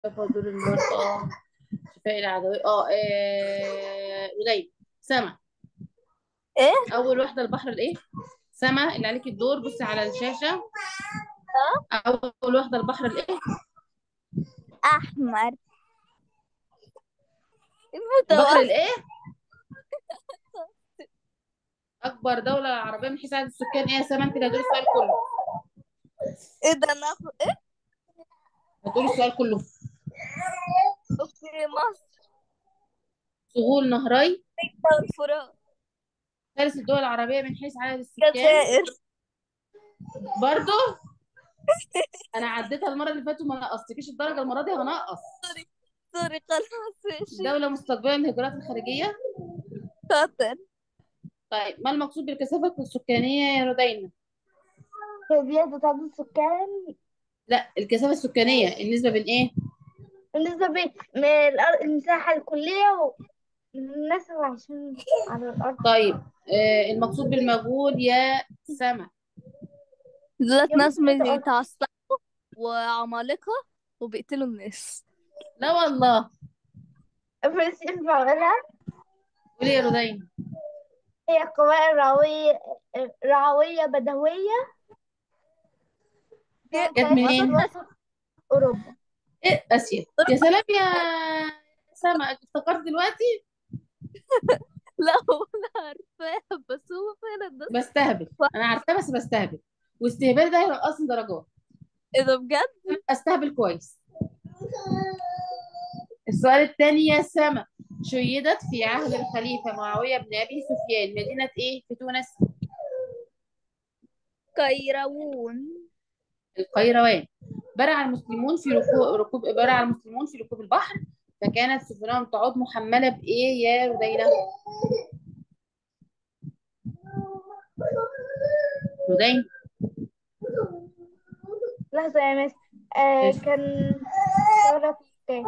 تفاضل المرأة شفاء العدوية اه آه، قليل سما ايه أول واحدة البحر الإيه؟ سما اللي عليك الدور بصي على الشاشة أول واحدة البحر الإيه؟ احمر البحر المتوسط الإيه؟ أكبر دولة عربية من حيث عدد السكان إيه يا سما أنت اللي هتقولي السؤال كله ايه ده ناخد ايه هتقولي السؤال كله اوكي مصر سهول نهري الفرات ثالث الدول العربية من حيث عدد السكان الجزائر برضو أنا عديتها المرة اللي فاتت وما نقصتكيش الدرجة المرة دي هنقص سوري خلاص ماشي دولة مستقبلة للهجرات الخارجية قطر طيب ما المقصود بالكثافة السكانية يا رودينا؟ زيادة عدد السكان لا الكثافة السكانية النسبة بين إيه؟ بالنسبة بين من الأرض المساحة الكلية والناس اللي عايشين على الأرض طيب آه المقصود بالمجهول يا سما دولت يا ناس ممكن بيتعصبوا وعمالقة وبيقتلوا الناس لا والله بس ينفع أقولها قولي يا رودينا هي قبائل رعوية رعوية بدوية جت كانت منين؟ في وسط أوروبا إيه آسيا يا سلام يا سما افتكرت دلوقتي لا هو انا عارفاها بس هو فعلا ده بستهبل أنا عارفاه بس بستهبل واستهبال ده هينقصني درجات ايه ده بجد استهبل كويس السؤال الثاني يا سما شيدت في عهد الخليفة معاوية بن أبي سفيان مدينة إيه في تونس؟ قيروان القيروان برع المسلمون في ركوب ركوب برع المسلمون في ركوب البحر فكانت سفنهم تعود محملة بإيه يا رودينا؟ رودين لحظة يا مس آه ماشي. كان ثورة كان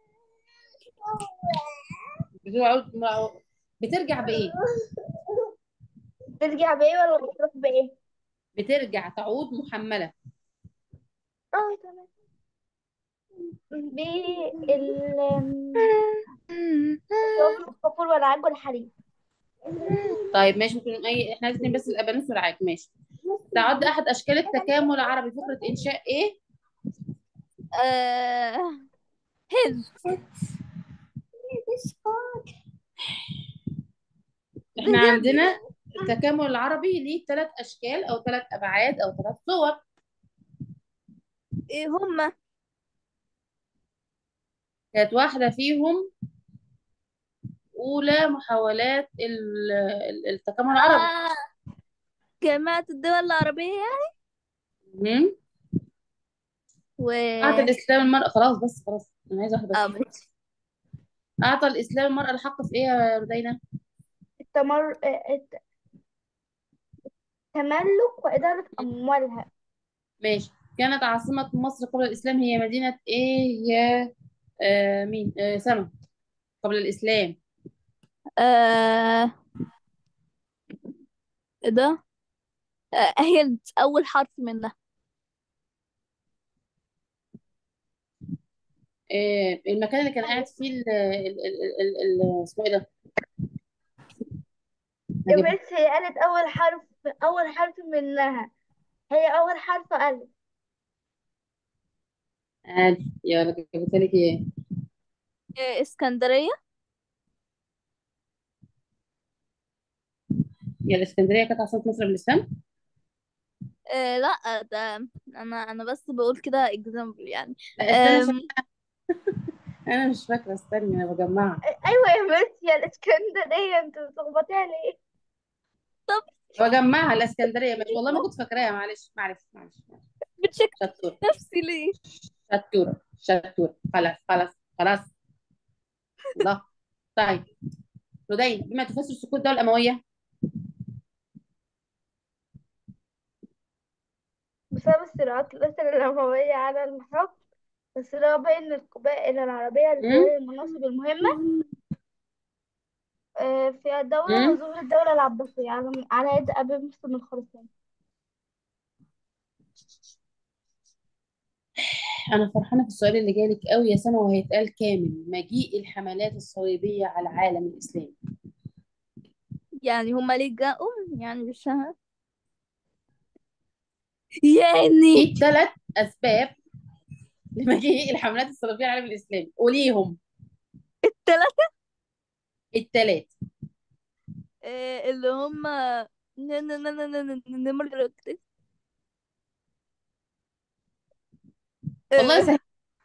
بتعود مع- بترجع بإيه؟ ترجع بإيه ولا بتروح بإيه؟ بترجع تعود محملة اه تمام بال الكفور والعج والحرير طيب ماشي ممكن أي إحنا عايزين بس الأبانوس والعاج ماشي تعد أحد أشكال التكامل العربي فكرة إنشاء إيه؟ آه... هند إحنا عندنا التكامل العربي ليه ثلاث أشكال أو ثلاث أبعاد أو ثلاث صور ايه هما كانت واحدة فيهم أولى محاولات ال- ال- التكامل العربي آه... جامعة الدول العربية يعني مم. و أعطى الإسلام المرأة خلاص بس خلاص أنا عايزة واحدة اه بس ماشي أعطى الإسلام المرأة الحق في إيه يا رودينا؟ التمر الت- تملك وإدارة أموالها ماشي كانت عاصمة مصر قبل الإسلام هي مدينة إيه يا آه مين؟ آه سما قبل الإسلام آه... ايه ده آه... هند أول حرف منها آه المكان اللي كان قاعد فيه ال ال ال ال ال اسمه إيه ده؟ يا هجيبها بس هي قالت أول حرف أول حرف منها هي أول حرف ألف عادي يلا جبت لك إيه؟ آه... اسكندرية يا الإسكندرية كانت عاصمة مصر قبل الإسلام؟ آه... لا ده أنا أنا بس بقول كده اكزامبل يعني لا استنى عشان آم... أنا مش فاكرة استني أنا بجمعها أيوة يا بس يا الإسكندرية أنتوا بتلخبطيها ليه؟ طب بجمعها الإسكندرية ماشي والله ما كنت فاكراها معلش معلش معلش معلش. بتشك شطورة نفسي ليه شطورة شطورة خلاص خلاص خلاص الله طيب رودين بما تفسر سقوط الدولة الأموية بسبب الصراعات الأسرة الأموية على الحكم والصراع بين القبائل العربية مم؟ لتولي المناصب المهمة آه، في الدولة مم؟ وظهور الدولة العباسية على على يد أبي مسلم الخراساني انا فرحانه في السؤال اللي جالك قوي يا سما وهيتقال كامل مجيء الحملات الصليبيه على العالم الاسلامي يعني هما ليه جاءوا يعني مش فاهمة يعني ايه الثلاث اسباب لمجيء الحملات الصليبيه على العالم الاسلامي قوليهم التلاتة الثلاث آه، اللي هما ن- ن- ن- ن- ن- ن- نمر والله اه سهل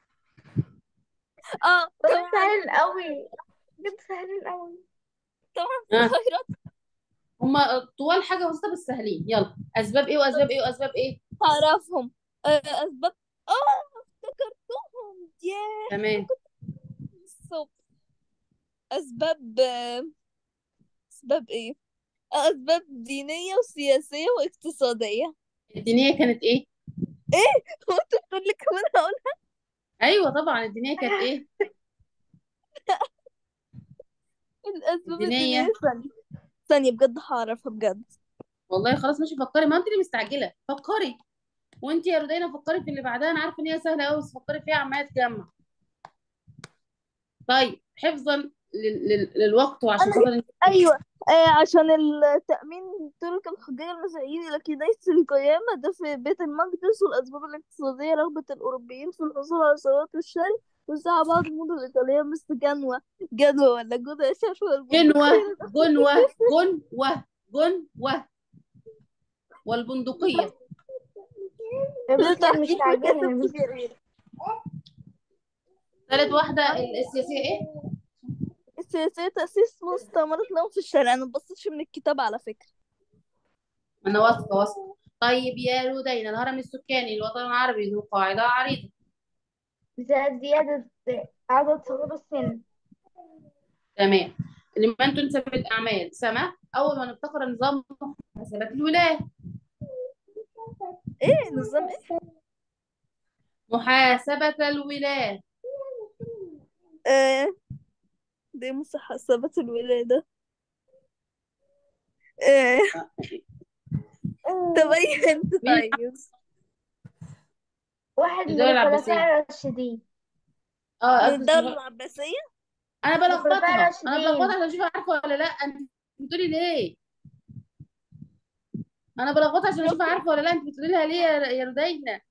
آه، بس طبعا سهل قوي بجد سهل قوي طبعا ها الخيرات هما طوال حاجه بسيطه بس سهلين يلا اسباب ايه واسباب ايه واسباب ايه تعرفهم آه، أسباب اه افتكرتهم ياه تمام الصبح أسباب آه، أسباب إيه؟ آه، أسباب دينية وسياسية واقتصادية الدينيه كانت ايه إيه؟ هو أنت بتقول لي كمان هقولها ايوه طبعا الدينيه كانت ايه الأسباب الدينية الدينيه ثانية ثانية بجد هعرفها بجد والله خلاص ماشي فكري ما انت اللي مستعجله فكري وانت يا رودينا فكري في اللي بعدها انا عارفه ان هي سهله قوي بس فكري فيها عماله تجمع طيب حفظا لل... لل... للوقت وعشان أنا خاطر انت أيوة آه عشان التأمين تلك الحجية المسيحيين إلى كنيسة القيامة ده في بيت المقدس والأسباب الاقتصادية رغبة الأوروبيين في الحصول على ثروات الشرق وسعى بعض المدن الإيطالية مثل جنوة جنوة ولا جودة شاف جنوة والبندقية جنوة جنوة جنوة والبندقية يا بنتي بالتحديد مش في عاجبني كاسة يا بنتي سوبر ثالث واحدة السياسية ايه؟ السياسية تأسيس مستعمرات لهم في الشارع أنا مبصيتش من الكتاب على فكرة انا واثقة واثقة طيب يا رودينا الهرم السكاني الوطن العربي ذو قاعدة عريضة زائد زيادة عدد صغار السن تمام لمن تنسب الأعمال سما أول ما ابتكر نظام محاسبات الولاية إيه نظام إيه؟ محاسبة الولاية آه دي محاسبة الولادة آه تبين أنت مين طيب واحد من الدولة العباسية الخلفاء الراشدين اه من قصدي الدولة اسمها- العباسية انا الخلفاء بلخبطها انا الراشدين بلخبطها عشان اشوف عارفة ولا لا انت بتقولي ليه انا بلخبطها عشان اشوف عارفة ولا لا انت بتقولي لها ليه يا يا رودينا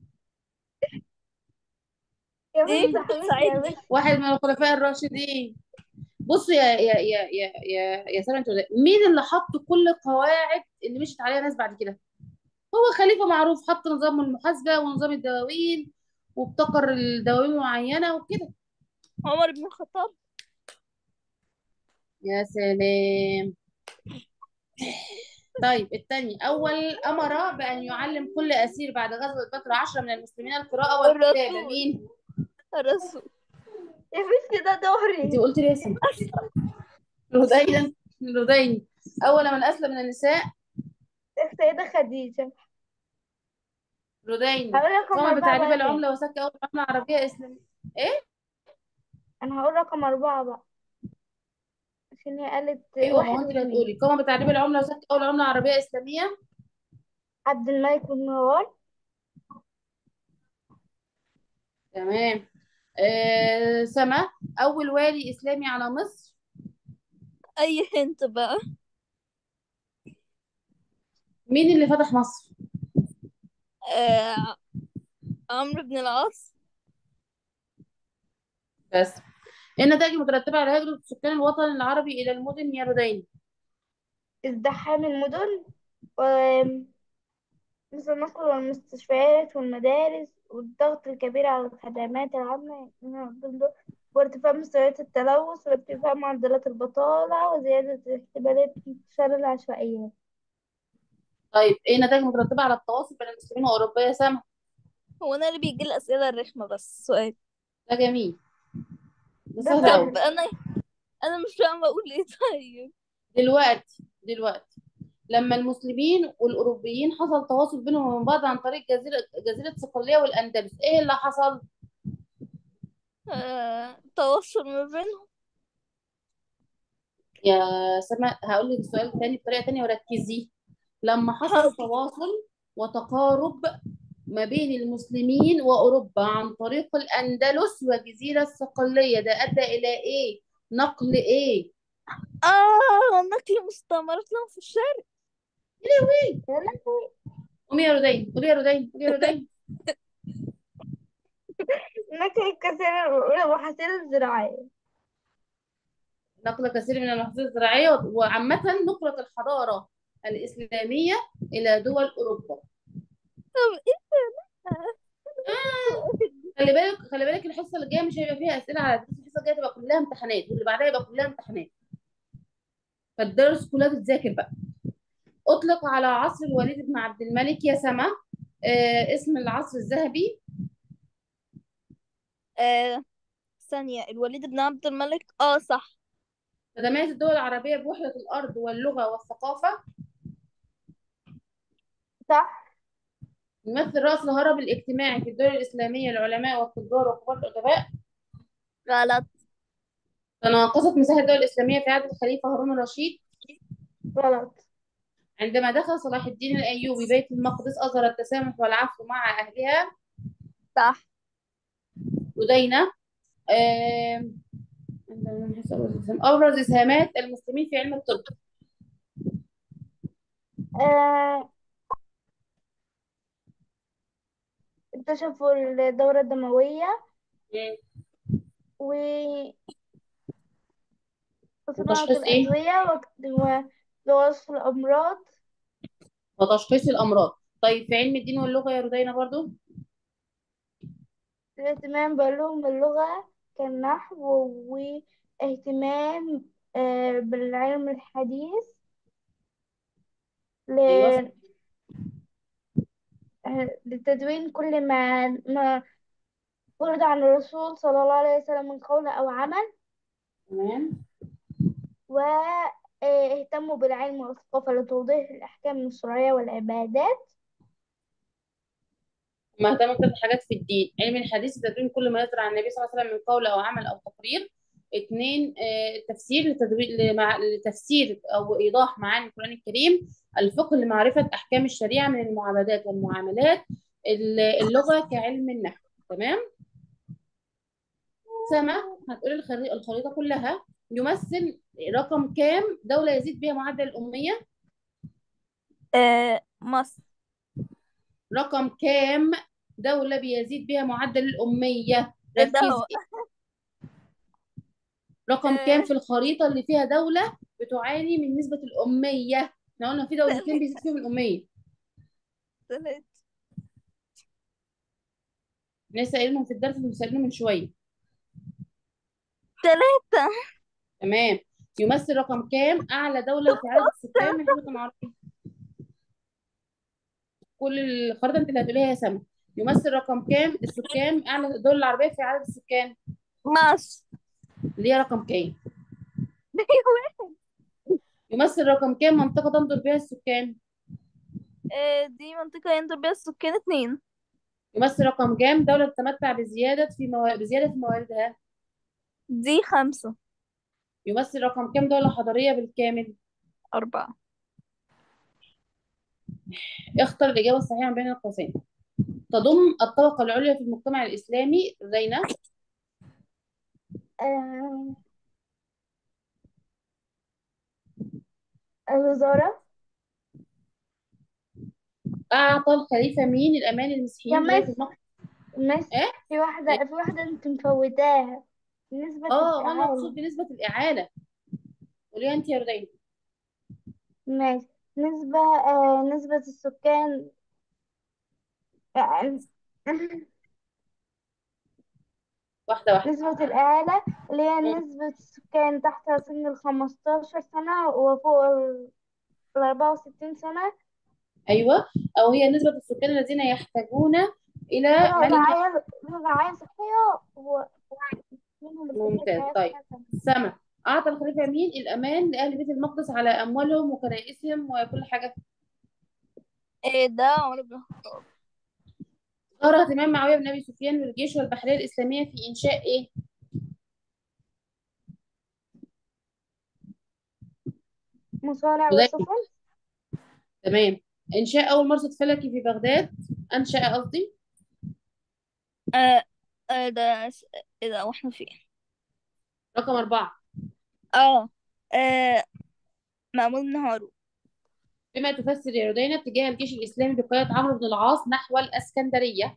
يا إيه بنتي كنت حبيبتي يا بتساعدني بنتي واحد من الخلفاء الراشدين بصوا يا يا يا يا يا يا ساره انت مين اللي حط كل القواعد اللي مشت عليها ناس بعد كده هو خليفه معروف حط نظام المحاسبه ونظام الدواوين وابتكر الدواوين معينه وكده عمر بن الخطاب يا سلام طيب الثاني اول امر بان يعلم كل اسير بعد غزوه بدر عشرة من المسلمين القراءه والكتابه الرسول مين الرسول يا بنتي ده انت دوري قلت لي اسم رودين رودين اول من اسلم من النساء السيدة خديجة رودين هقول رقم قام أربعة بتعريب بقى تاني العمله وسك اول عمله عربيه اسلاميه ايه أنا هقول رقم أربعة بقى عشان هي قالت ايوه ما واحد هو انت اللي واثنين هتقولي قام بتعريب العمله وسك اول عمله عربيه اسلاميه عبد الملك بن مروان تمام آه سما اول والي اسلامي على مصر أي هنت بقى مين اللي فتح مصر آه عمرو بن العاص بس إيه النتائج المترتبه على هجره سكان الوطن العربي الى المدن يا رودين ازدحام المدن و مثل النقل والمستشفيات والمدارس والضغط الكبير على الخدمات العامة من ضمن دول وارتفاع مستويات التلوث وارتفاع معدلات البطالة وزيادة احتمالية انتشار العشوائيات طيب ايه النتائج المترتبه على التواصل بين المسلمين واوروبا يا سما هو أنا اللي بيجي الأسئلة الرخمة بس سؤال ده جميل ده ده سهل سهل قوي طب أنا أنا مش فاهمة أقول إيه طيب دلوقتي دلوقتي لما المسلمين والاوروبيين حصل تواصل بينهم وبين بعض عن طريق جزيره جزيره صقليه والاندلس ايه اللي حصل آه تواصل ما بينهم يا سما هقول لك السؤال تاني بطريقه تانية وركزي لما حصل حاضر تواصل وتقارب ما بين المسلمين وأوروبا عن طريق الأندلس وجزيرة الصقلية ده أدى إلى إيه؟ نقل إيه؟ اه نقل مستعمرات لهم في الشرق إيه؟ يا لهوي قومي يا رودين قولي يا رودين قولي يا رودين نقل الكثير والمحاصيل الزراعية نقل كثير من المحاصيل الزراعية وعامة نقلت الحضارة الإسلامية إلى دول أوروبا طب ايه خلي بالك خلي بالك الحصة اللي جاية مش هيبقى فيها أسئلة على الدروس الحصة الجاية تبقى كلها امتحانات واللي بعدها يبقى كلها امتحانات فالدرس كلها تتذاكر بقى أطلق على عصر الوليد بن عبد الملك يا سما آه اسم العصر الذهبي آه ثانية الوليد بن عبد الملك اه صح تتميز الدول العربية بوحدة الأرض واللغة والثقافة صح يمثل رأس الهرم الاجتماعي في الدول الإسلامية العلماء والتجار وكبار الأدباء غلط تناقصت مساحة الدول الإسلامية في عهد الخليفة هارون الرشيد غلط عندما دخل صلاح الدين الأيوبي بيت المقدس أظهر التسامح والعفو مع أهلها صح ودينا آم، أبرز إسهامات المسلمين في علم الطب آه... اكتشفوا الدورة الدموية و وصناعة وتشخيص إيه؟ الأدوية وك- ووصف الأمراض وتشخيص الأمراض طيب في علم الدين واللغة يا رودينا برضو الاهتمام بعلوم اللغة كالنحو واهتمام آه، بالعلم الحديث ل... أيوة آه، لتدوين كل ما ما ورد عن الرسول صلى الله عليه وسلم من قول أو عمل تمام واهتموا بالعلم والثقافة لتوضيح الأحكام الشرعية والعبادات ما اهتموا بثلاث حاجات في الدين علم الحديث تدوين كل ما يصدر عن النبي صلى الله عليه وسلم من قول أو عمل أو تقرير اثنين آه، التفسير لتدوين لمع... لتفسير أو إيضاح معاني القرآن الكريم الفقه لمعرفة أحكام الشريعة من المعاملات والمعاملات ال- اللغة كعلم النحو تمام سما هتقول الخري- الخريطة كلها يمثل رقم كام دولة يزيد بها معدل الأمية آه مصر رقم كام دولة بيزيد بها معدل الأمية إيه ده ركزي هو رقم كام آه في الخريطة اللي فيها دولة بتعاني من نسبة الأمية احنا قلنا في دولتين بيزيد فيهم الأمية ثلاث لسه قايلينهم في الدرس اللي سألناه من شوية ثلاثة تمام يمثل رقم كام أعلى دولة في عدد السكان من الوطن العربي كل الخريطة أنت اللي هتقوليها يا سما يمثل رقم كام السكان أعلى الدول العربية في عدد السكان مصر اللي هي رقم كام يمثل رقم كام منطقة تنظر بها السكان آه دي منطقة ينظر بيها السكان اتنين يمثل رقم كام دولة تتمتع بزيادة في مو... بزيادة في مواردها دي خمسة يمثل رقم كام دولة حضارية بالكامل أربعة اختر الإجابة الصحيحة من بين القوسين تضم الطبقة العليا في المجتمع الإسلامي زينة آه، الوزارة أعطى الخليفة مين الأمان يا المسيحيين في بيت مس المقدس مس إيه؟ في واحدة في واحدة انت مفوتاها نسبة آه أنا الإعالة مقصود بنسبة الإعالة قوليها أنت يا رودين ماشي نسبة آه نسبة السكان آه، واحدة واحدة نسبة الإعالة اللي هي مم. نسبة السكان تحت سن الخمستاشر سنة وفوق الأربعة وستين سنة أيوة أو هي نسبة السكان الذين يحتاجون إلى لا ملجأ رعاية رعاية صحية و- ومنهم اللي ممتاز حياة طيب حسنة سما أعطى الخليفة مين الأمان لأهل بيت المقدس على أموالهم وكنائسهم وكل حاجة ايه ده عمر بن الخطاب ظهر اهتمام معاوية بن أبي سفيان بالجيش والبحرية الإسلامية في إنشاء إيه؟ مصانع بداية وسفن تمام إنشاء أول مرصد فلكي في بغداد أنشأ قصدي آه آه ده س- ايه ده واحنا فين رقم أربعة اه آه مأمون بن هارون بما تفسر يا رودينا اتجاه الجيش الإسلامي بقيادة عمرو بن العاص نحو الإسكندرية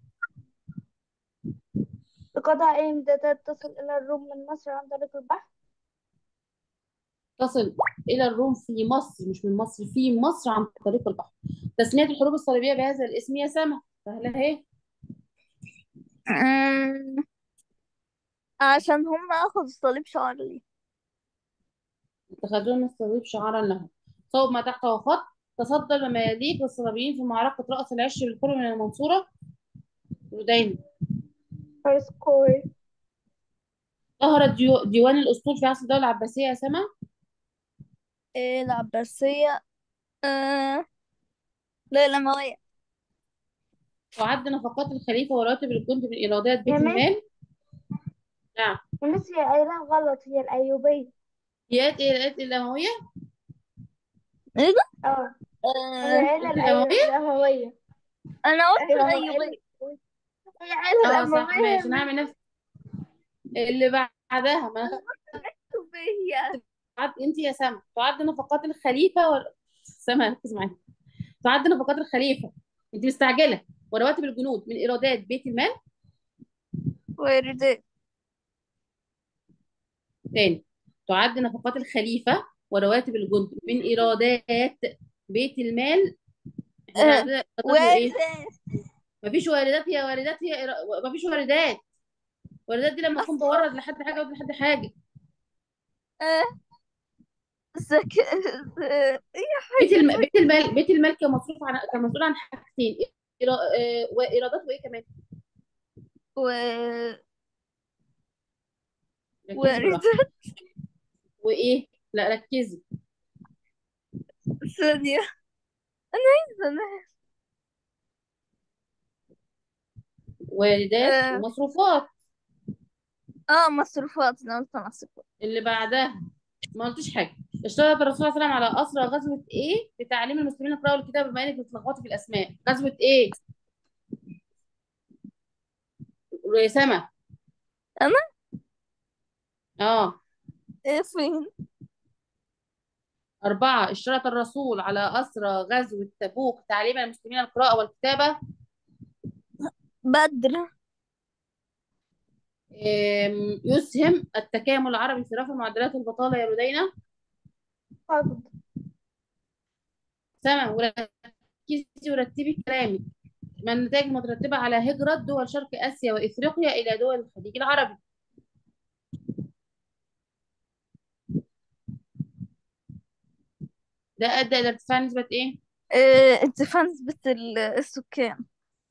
بقضاء أي إمدادات تصل إلى الروم من مصر عن طريق البحر تصل إلى الروم في مصر مش من مصر في مصر عن طريق البحر تسمية الحروب الصليبية بهذا الاسم يا سما سهلة اهي مم، عشان هم اخذوا الصليب شعر ليه اتخذون الصليب شعارا له صوب ما تحته خط تصدى المماليك والصليبيين في معركة رأس العش بالقرب من المنصورة رودين فارس كوري ظهر ديو- ديوان الأسطول في عصر الدولة العباسية يا سما ايه العباسية آه لا الأموية وعد نفقات الخليفة وراتب الجند من إيرادات بيت يا مس المال نعم يا مس هي قايلة غلط هي الأيوبية هي ايه الأموية ايه ده اه هي آه قايلة قلت الأيو- الأموية الأموية انا قلت أيوة هو الأيوبية قايلة هي قايلة اه صح الأموية ماشي أنا هعمل نفس اللي بعدها ما أنا الأيوبية تعد انت يا سما تعد نفقات الخليفه و... سما ركز معايا تعد نفقات الخليفه انت مستعجله ورواتب الجنود من ايرادات بيت المال ورداء تاني تعد نفقات الخليفه ورواتب الجند من ايرادات بيت المال احنا آه عندنا ايرادات وايه ورداء مفيش واردات هي واردات هي إيرا... مفيش واردات واردات دي لما اكون أصلا بورد لحد حاجه ودي لحد حاجه آه زك... آه، ايه بيت حاجة الم... بيت المال بيت المال كان مصروف عن كان مسؤول عن حاجتين إيرا... آه، وايرادات وايه كمان و... ركزي بالراحه ورداء وايه لا ركزي ثانية أنا عايزة أنا واردات آه ومصروفات آه مصروفات أنا قلت مصروفات اللي بعدها ما قلتش حاجه اشترط الرسول صلى الله عليه وسلم على اسرى غزوه ايه في تعليم المسلمين يقراوا الكتاب بما انك بتتلخبطي في الاسماء غزوه ايه سما أنا اه إيه فين أربعة اشترط الرسول على أسرى غزوة تبوك تعليم المسلمين القراءة والكتابة بدر آم، يسهم التكامل العربي في رفع معدلات البطالة يا رودينا فقد سما وركزي ورتبي كلامك ما النتائج المترتبة على هجرة دول شرق آسيا وإفريقيا إلى دول الخليج العربي ده أدى إلى ارتفاع نسبة إيه؟ إيه ارتفاع نسبة ال- السكان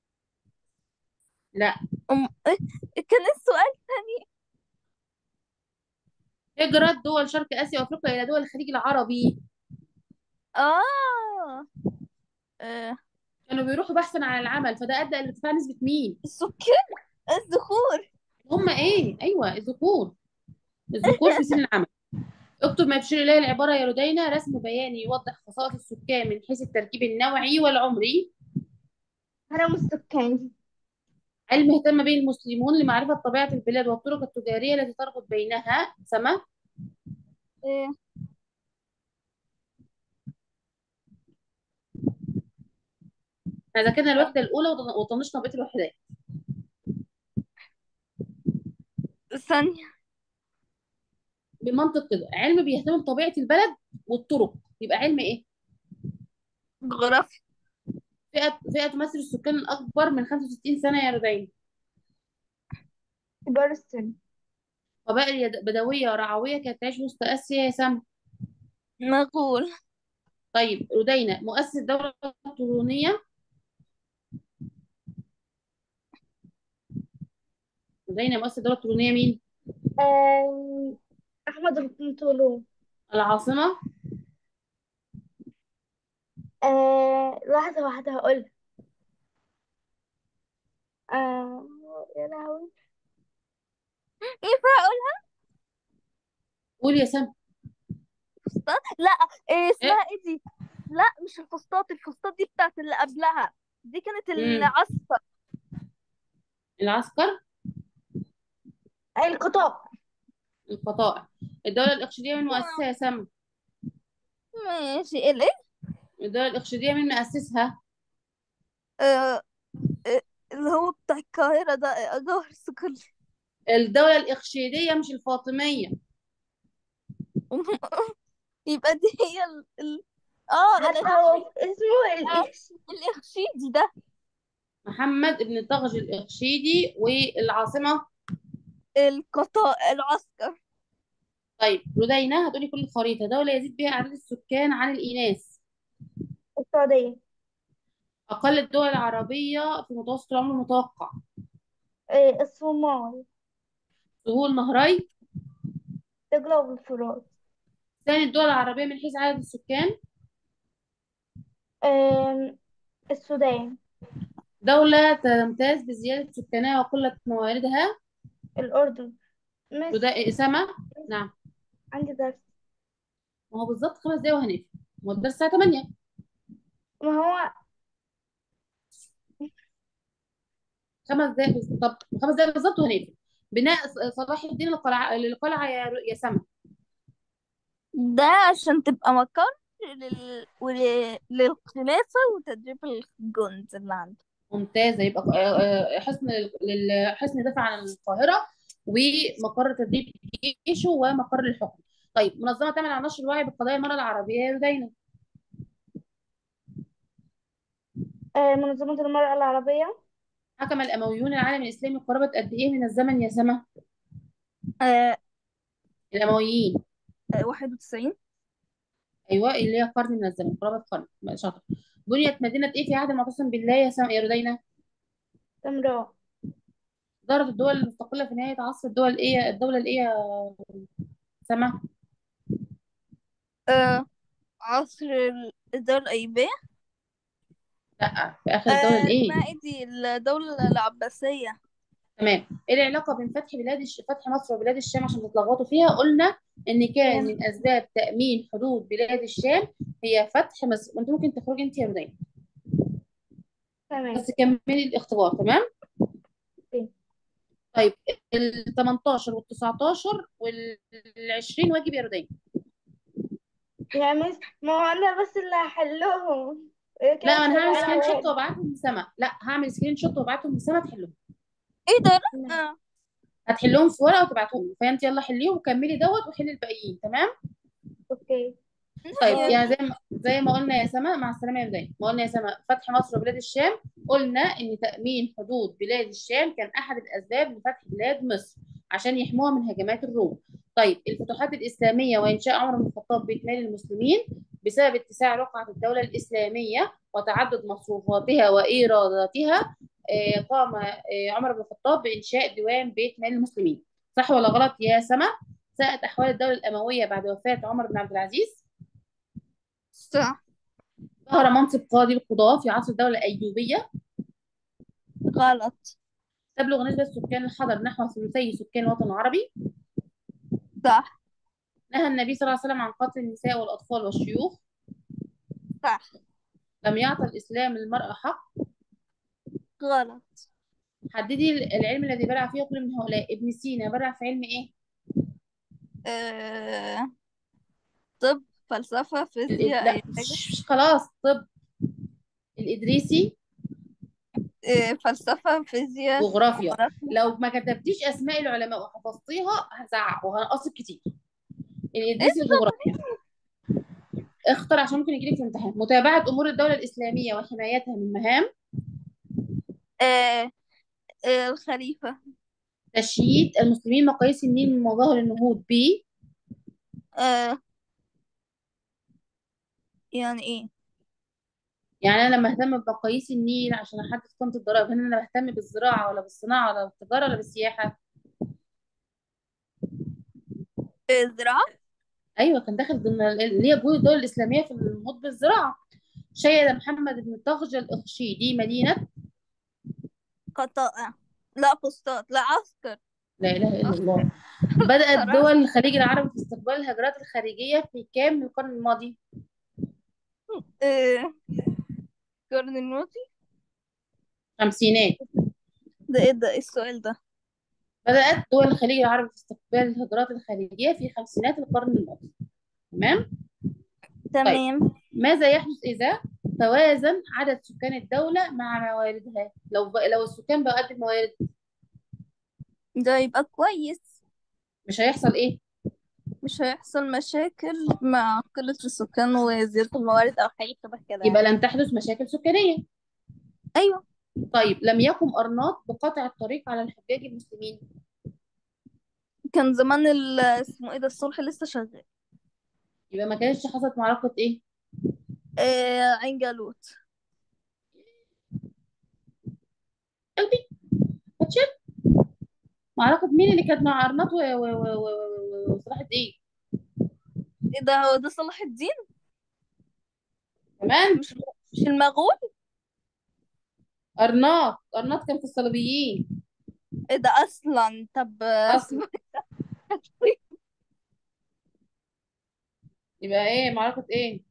لا أم... إيه كان السؤال ثاني هجرة دول شرق آسيا وأفريقيا إلى دول الخليج العربي آه آه كانوا بيروحوا بحثا عن العمل فده أدى إلى ارتفاع نسبة مين؟ السكان الذكور هم إيه؟ أيوه الذكور الذكور في سن العمل اكتب ما تشير إليه العبارة يا رودينا رسم بياني يوضح خصائص السكان من حيث التركيب النوعي والعمري هرم السكان علم اهتم به المسلمون لمعرفة طبيعة البلاد والطرق التجارية التي تربط بينها سما إيه احنا ذاكرنا الوحدة الأولى وطن- وطنشنا بقية الوحدات ثانية بمنطق كده علم بيهتم بطبيعة البلد والطرق يبقى علم ايه؟ جغرافيا فئة فئة تمثل السكان الأكبر من 65 سنة يا رودين كبار السن قبائل يد- بدوية ورعوية كانت تعيش وسط آسيا يا سما مغول طيب رودينا مؤسس الدولة الطولونية رودينا مؤسس الدولة الطولونية مين؟ آم، أحمد بن طولون العاصمة آه لحظة واحدة هقول آه يا لهوي ينفع أقولها قول يا سما فستان لا إيه إيه؟ اسمها إيه دي لا مش الفسطاط الفسطاط دي بتاعت اللي قبلها دي كانت امم العسكر العسكر القطاع القطائع الدولة الإقشيدية من مؤسسها يا سما ماشي الايه الدولة الإقشيدية من مؤسسها آه آه، اللي هو بتاع القاهرة ده آه، جوهر الصقلي الدولة الإقشيدية مش الفاطمية يبقى دي هي ال... ال... اه حتى الإخ- هو اسمه آه، الإكس الإخشيدي ده محمد بن طغج الإقشيدي والعاصمة القطاع العسكر طيب لدينا هتقولي كل الخريطة دولة يزيد بها عدد السكان عن الإناث السعودية أقل الدول العربية في متوسط العمر المتوقع آه، الصومال سهول نهري دجلة والفرات ثاني الدول العربية من حيث عدد السكان آم، السودان دولة تمتاز بزيادة سكانها وقلة مواردها الأردن مس لدي سما نعم عندي درس ما هو بالظبط خمس دقايق وهنقفل ما هو الدرس الساعة 8 ما هو خمس دقايق بالظبط طب خمس دقايق بالظبط وهنقفل بناء ص- صلاح الدين القلعة للقلعة يا ر- يا سما ده عشان تبقى مقر لل... ول... للخلافة وتدريب الجند اللي عنده ممتازة يبقى آه، آه، حصن لل- حصن دفاع عن القاهرة ومقر تدريب جيشه ومقر للحكم طيب منظمة تعمل على نشر الوعي بقضايا المرأة العربية يا لدينا آه، منظمة المرأة العربية حكم الأمويون العالم الإسلامي قرابة قد إيه من الزمن يا سما آه... الأمويين آه... 91 أيوة اللي هي قرن من الزمن قرابة قرن بقى شاطر بنيت مدينة إيه في عهد المعتصم بالله يا سما يا لدينا سمراء دارت الدول المستقلة في نهاية عصر الدول إيه الدولة الإيه يا سما آه... عصر ال- الدولة الأيوبية لا في آخر الدولة آه... الإيه اسمها ايه دي الدولة العباسية تمام ايه العلاقه بين فتح بلاد الش... فتح مصر وبلاد الشام عشان تتلخبطوا فيها قلنا ان كان يعني من اسباب تامين حدود بلاد الشام هي فتح مصر وانت ممكن تخرجي انت يا رودين تمام بس كملي الاختبار تمام أوكي. طيب ال 18 وال 19 وال 20 واجب يا رودين يا مس ما هو أنا بس اللي هحلهم إيه لا كده انا هعمل شغالة سكرين شوت واحد وابعتهم لسما لا هعمل سكرين شوت وابعتهم لسما تحلهم ايه ده تمام. آه. هتحلهم في ورقه وتبعتهم لي فانت يلا حليهم وكملي دوت وحلي الباقيين تمام أوكي طيب آه. يعني زي ما زي ما قلنا يا سما مع السلامه يا بدايه ما قلنا يا سما فتح مصر وبلاد الشام قلنا ان تامين حدود بلاد الشام كان احد الاسباب لفتح بلاد مصر عشان يحموها من هجمات الروم طيب الفتوحات الاسلاميه وانشاء عمر بن الخطاب بيت مال المسلمين بسبب اتساع رقعه الدوله الاسلاميه وتعدد مصروفاتها وايراداتها آه، قام آه، عمر بن الخطاب بانشاء ديوان بيت مال المسلمين صح ولا غلط يا سما ساءت احوال الدوله الامويه بعد وفاه عمر بن عبد العزيز صح ظهر منصب قاضي القضاة في عصر الدولة الأيوبية غلط تبلغ نسبة سكان الحضر نحو ثلثي سكان الوطن العربي صح نهى النبي صلى الله عليه وسلم عن قتل النساء والأطفال والشيوخ صح لم يعطى الإسلام للمرأة حق غلط حددي العلم الذي برع فيه كل من هؤلاء ابن سينا برع في علم إيه؟ آه... طب فلسفة ال- فيزياء لا أي حاجة ش- خلاص طب الإدريسي آه... فلسفة فيزياء جغرافيا جغرافيا لو ما كتبتيش أسماء العلماء وحفظتيها هزعق وهنقصك كتير ايه الإدريسي الجغرافيا اختر عشان ممكن يجيلك في امتحان متابعة أمور الدولة الإسلامية وحمايتها من مهام آه... آه... الخليفة تشييد المسلمين مقاييس النيل من مظاهر النهوض ب آه... يعني ايه يعني انا لما اهتم بمقاييس النيل عشان احدد قيمه الضرائب هنا انا بهتم بالزراعه ولا بالصناعه ولا بالتجاره ولا بالسياحه آه... زراعة ايوه كان داخل ضمن ال- اللي هي جهود الدول الاسلاميه في النهوض بالزراعه شيد محمد بن طغج الاخشيدي مدينه قطائع لا فسطاط لا عسكر لا اله الا عسكر الله بدات عسكر دول عسكر الخليج العربي في استقبال الهجرات الخارجيه في كام من القرن الماضي إيه قرن الماضي خمسينات ده ايه ده ايه السؤال ده بدأت دول الخليج العربي في استقبال الهجرات الخارجية في خمسينات القرن الماضي تمام تمام ماذا يحدث إذا توازن عدد سكان الدولة مع مواردها لو ب... لو السكان بقى قد الموارد ده يبقى كويس مش هيحصل إيه مش هيحصل مشاكل مع قلة السكان وزيادة الموارد أو حاجة شبه كده يبقى يعني لن تحدث مشاكل سكانية أيوة طيب لم يقم أرناط بقطع الطريق على الحجاج المسلمين كان زمان ال اسمه ايه ده الصلح لسه شغال يبقى ما كانتش حصلت معركة إيه إيه عين جالوت قلبي هتشيل معركة مين اللي كانت مع أرناط و- و- و- و- وصلاح الدين ايه ده هو ده صلاح الدين كمان مش مش المغول أرناط أرناط كان في الصليبيين ايه ده أصلا طب أصلا اسمه يبقى إيه معركة إيه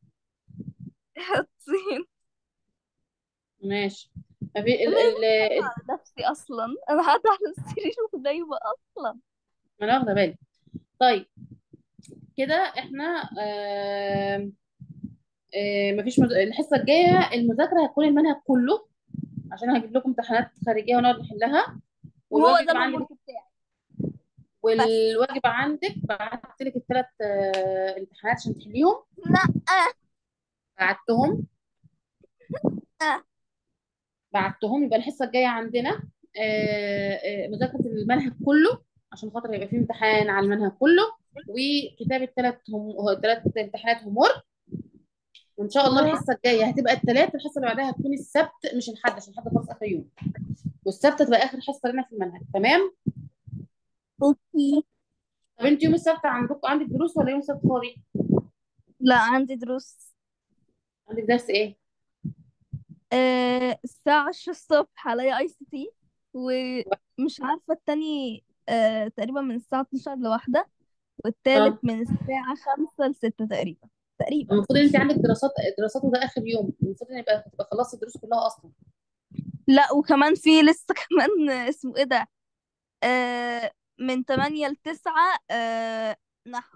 الصين ماشي ما في ال أنا ال ال- على نفسي أصلا أنا قاعدة على السرير ونايمة أصلا ما أنا واخدة بالي طيب كده إحنا آم، آم، مفيش مز... الحصة الجاية المذاكرة هتكون المنهج كله عشان هجيب لكم امتحانات خارجية ونقعد نحلها وهو والواجب ده عندك الهومورك بتاعي بس والواجب عندك بعت لك الثلاث امتحانات عشان تحليهم لا بعتهم آه. بعتهم يبقى الحصة الجاية عندنا آه، آه، مذاكرة المنهج كله عشان خاطر هيبقى فيه امتحان على المنهج كله وكتابة ثلاث هم... ثلاث امتحانات هومور وإن شاء الله الحصة الجاية هتبقى الثلاث الحصة اللي بعدها هتكون السبت مش الحد عشان الحد خلاص آخر يوم والسبت هتبقى آخر حصة لنا في المنهج تمام اوكي طب انت يوم السبت عندكم عندك دروس ولا يوم السبت فاضي؟ لا عندي دروس عندك درس ايه؟ آه الساعة عشرة الصبح عليا اي سي تي ومش عارفة التاني آه تقريبا من الساعة 12 لواحدة اه والتالت من الساعة خمسة لستة تقريبا تقريبا المفروض ان انت عندك دراسات دراسات وده اخر يوم المفروض ان يبقى تبقى خلصت الدروس كلها اصلا لا وكمان في لسه كمان اسمه ايه ده آه من 8 ل 9 آه نحو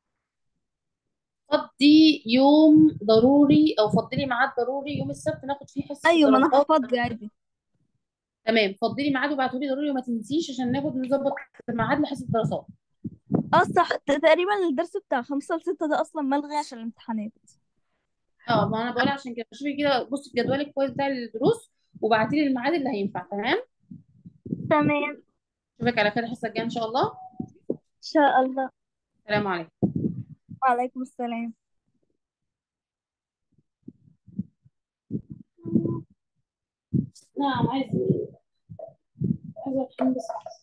فضي يوم ضروري او فضلي ميعاد ضروري يوم السبت ناخد فيه حصه ايوه ما انا دراسات هفضي عادي تمام فضلي ميعاد وابعتوا لي ضروري وما تنسيش عشان ناخد نظبط ميعاد لحصه الدراسات اه صح ت- تقريبا الدرس بتاع خمسة لستة ده اصلا ملغي عشان الامتحانات اه ما انا بقول عشان كده شوفي كده بصي في جدولك كويس بتاع الدروس وبعتي لي الميعاد اللي هينفع تمام تمام اشوفك على خير الحصه الجايه ان شاء الله ان شاء الله سلام عليكم وعليكم السلام نعم عايز عايز افهم بس